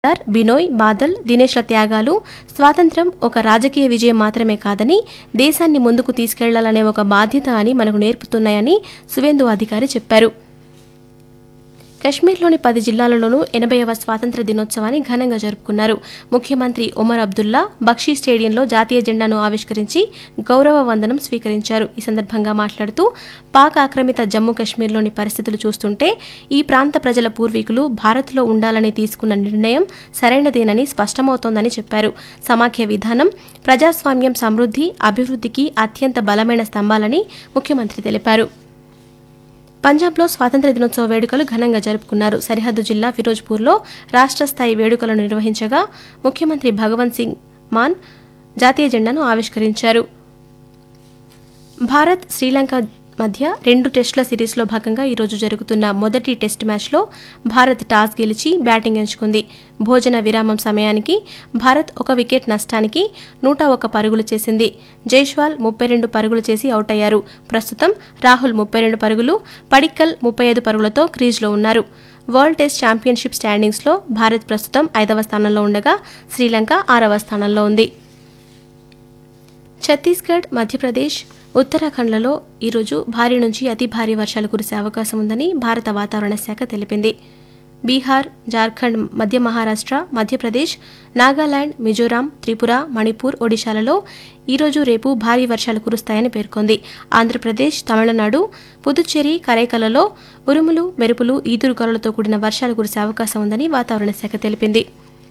కేదార్ బినోయ్ బాదల్ దినేష్ల త్యాగాలు స్వాతంత్ర్యం ఒక రాజకీయ విజయం మాత్రమే కాదని దేశాన్ని ముందుకు తీసుకెళ్లాలనే ఒక బాధ్యత అని మనకు నేర్పుతున్నాయని సువేందు అధికారి చెప్పారు కశ్మీర్లోని పది జిల్లాలలోనూ ఎనభైవ స్వాతంత్ర దినోత్సవాన్ని ఘనంగా జరుపుకున్నారు ముఖ్యమంత్రి ఒమర్ అబ్దుల్లా బక్షీ స్టేడియంలో జాతీయ జెండాను ఆవిష్కరించి గౌరవ వందనం స్వీకరించారు ఈ సందర్భంగా మాట్లాడుతూ పాక్ ఆక్రమిత జమ్మూ కశ్మీర్లోని పరిస్థితులు చూస్తుంటే ఈ ప్రాంత ప్రజల పూర్వీకులు భారత్లో ఉండాలని తీసుకున్న నిర్ణయం సరైనదేనని స్పష్టమవుతోందని చెప్పారు సమాఖ్య విధానం ప్రజాస్వామ్యం సమృద్ధి అభివృద్ధికి అత్యంత బలమైన స్తంభాలని ముఖ్యమంత్రి తెలిపారు పంజాబ్లో స్వాతంత్ర దినోత్సవ వేడుకలు ఘనంగా జరుపుకున్నారు సరిహద్దు జిల్లా ఫిరోజ్పూర్లో రాష్ట్ర స్థాయి వేడుకలను నిర్వహించగా ముఖ్యమంత్రి భగవంత్ సింగ్ మాన్ జాతీయ జెండాను ఆవిష్కరించారు భారత్ శ్రీలంక మధ్య రెండు టెస్టుల సిరీస్లో భాగంగా ఈరోజు జరుగుతున్న మొదటి టెస్ట్ మ్యాచ్లో భారత్ టాస్ గెలిచి బ్యాటింగ్ ఎంచుకుంది భోజన విరామం సమయానికి భారత్ ఒక వికెట్ నష్టానికి నూట ఒక పరుగులు చేసింది జైష్వాల్ ముప్పై రెండు పరుగులు చేసి అవుట్ అయ్యారు ప్రస్తుతం రాహుల్ ముప్పై రెండు పరుగులు పడిక్కల్ ముప్పై ఐదు పరుగులతో క్రీజ్లో ఉన్నారు వరల్డ్ టెస్ట్ ఛాంపియన్షిప్ స్టాండింగ్స్లో భారత్ ప్రస్తుతం ఐదవ స్థానంలో ఉండగా శ్రీలంక ఆరవ స్థానంలో ఉంది ఛత్తీస్గఢ్ మధ్యప్రదేశ్ ఉత్తరాఖండ్లలో ఈరోజు భారీ నుంచి అతి భారీ వర్షాలు కురిసే అవకాశం ఉందని భారత వాతావరణ శాఖ తెలిపింది బీహార్ జార్ఖండ్ మధ్య మహారాష్ట్ర మధ్యప్రదేశ్ నాగాలాండ్ మిజోరాం త్రిపుర మణిపూర్ ఒడిశాలలో ఈరోజు రేపు భారీ వర్షాలు కురుస్తాయని పేర్కొంది ఆంధ్రప్రదేశ్ తమిళనాడు పుదుచ్చేరి కరైకలలో ఉరుములు మెరుపులు ఈదురుగాలులతో కూడిన వర్షాలు కురిసే అవకాశం ఉందని వాతావరణ శాఖ తెలిపింది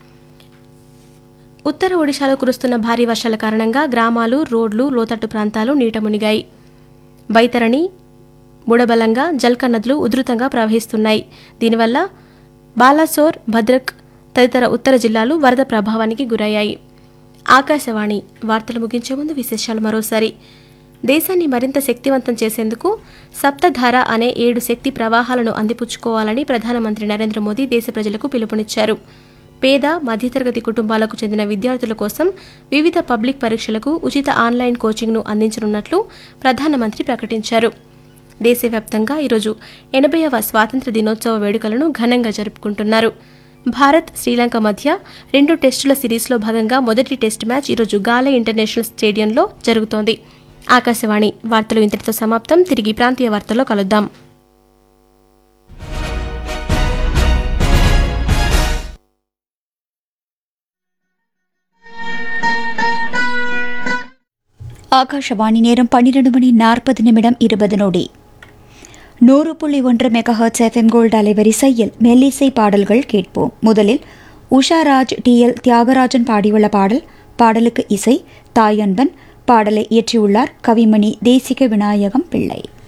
ఉత్తర ఒడిశాలో కురుస్తున్న భారీ వర్షాల కారణంగా గ్రామాలు రోడ్లు లోతట్టు ప్రాంతాలు నీట మునిగాయి బైతరణి బుడబలంగా జల్క నదులు ఉధృతంగా ప్రవహిస్తున్నాయి దీనివల్ల బాలాసోర్ భద్రక్ తదితర ఉత్తర జిల్లాలు వరద ప్రభావానికి గురయ్యాయి ఆకాశవాణి వార్తలు ముగించే ముందు విశేషాలు మరోసారి దేశాన్ని మరింత శక్తివంతం చేసేందుకు సప్తధార అనే ఏడు శక్తి ప్రవాహాలను అందిపుచ్చుకోవాలని ప్రధానమంత్రి నరేంద్ర మోదీ దేశ ప్రజలకు పిలుపునిచ్చారు పేద మధ్యతరగతి కుటుంబాలకు చెందిన విద్యార్థుల కోసం వివిధ పబ్లిక్ పరీక్షలకు ఉచిత ఆన్లైన్ కోచింగ్ను అందించనున్నట్లు ప్రధానమంత్రి ప్రకటించారు దేశవ్యాప్తంగా ఈరోజు ఎనభైవ స్వాతంత్ర దినోత్సవ వేడుకలను ఘనంగా జరుపుకుంటున్నారు భారత్ శ్రీలంక మధ్య రెండు టెస్టుల సిరీస్లో భాగంగా మొదటి టెస్ట్ మ్యాచ్ ఈరోజు గాలే ఇంటర్నేషనల్ స్టేడియంలో జరుగుతోంది ఆకాశవాణి వార్తలు ఇంతటితో సమాప్తం తిరిగి ప్రాంతీయ వార్తల్లో కలుద్దాం ஆகாஷவாணி நேரம் பன்னிரண்டு மணி நாற்பது நிமிடம் இருபது நொடி நூறு புள்ளி ஒன்று மெகாஹர்ட்ஸ் எஃப்எம் கோல்டு அலைவரிசையில் மெல்லிசை பாடல்கள் கேட்போம் முதலில் உஷாராஜ் டி எல் தியாகராஜன் பாடியுள்ள பாடல் பாடலுக்கு இசை தாயன்பன் பாடலை இயற்றியுள்ளார் கவிமணி தேசிக விநாயகம் பிள்ளை